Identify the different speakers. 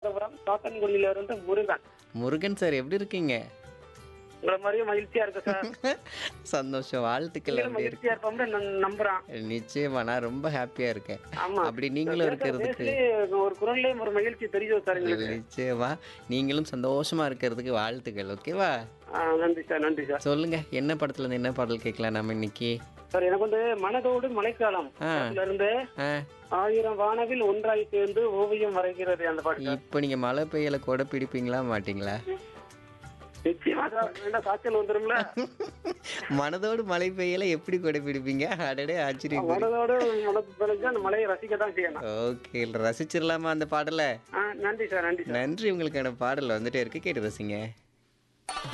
Speaker 1: ராமநாதபுரம் சாத்தன்குடியில இருந்து முருகன்
Speaker 2: முருகன் சார் எப்படி இருக்கீங்க
Speaker 1: உங்களை மாதிரியே மகிழ்ச்சியா இருக்கு சார்
Speaker 2: சந்தோஷம் வாழ்த்துக்கள்
Speaker 1: நீங்களும்
Speaker 2: அப்படி இருக்கு
Speaker 1: மகிழ்ச்சியா இருப்போம்னு நான் நம்புறேன்
Speaker 2: நிச்சயமா நான் ரொம்ப ஹாப்பியா இருக்கேன்
Speaker 1: ஆமா
Speaker 2: அப்படி நீங்களும் இருக்கிறதுக்கு
Speaker 1: பேசலே ஒரு குரல்லே ஒரு மகிழ்ச்சி தெரியும் சார் எங்களுக்கு
Speaker 2: நிச்சயமா நீங்களும் சந்தோஷமா இருக்கிறதுக்கு வாழ்த்துக்கள் ஓகேவா
Speaker 1: ஆ, நன்றி சார் நன்றி சார்
Speaker 2: சொல்லுங்க என்ன படத்துல இருந்து என்ன பாடல் கேட்கலாம் நம்ம இன்னைக்கு
Speaker 1: சார் எனக்கு வந்து மனதோடு மழைக்காலம்
Speaker 2: ஆ.
Speaker 1: அதுல இருந்து
Speaker 2: ஆ,
Speaker 1: ஆயிரம் வானவில் ஒன்றாய் சேர்ந்து ஓவியம் வரைகிறது அந்த பாட்டு சார்.
Speaker 2: இப்போ நீங்க மழை பெய்யல கூட பிடிப்பீங்களா மாட்டீங்களா
Speaker 1: நிச்சயமா சார் வேண்டாம் காய்ச்சல் வந்துரும்ல
Speaker 2: மனதோடு மழை பெய்யல எப்படி கூட பிடிப்பீங்க அடடே ஆச்சரியம்
Speaker 1: மனதோடு மனது பிழைஞ்சு அந்த மழையை ரசிக்க தான் செய்யணும்
Speaker 2: ஓகே ரசிச்சிடலாமா அந்த பாடலை
Speaker 1: ஆ, நன்றி சார் நன்றி சார்
Speaker 2: நன்றி உங்களுக்கான பாடல் வந்துட்டே இருக்கு கேட்டு ரசிங்க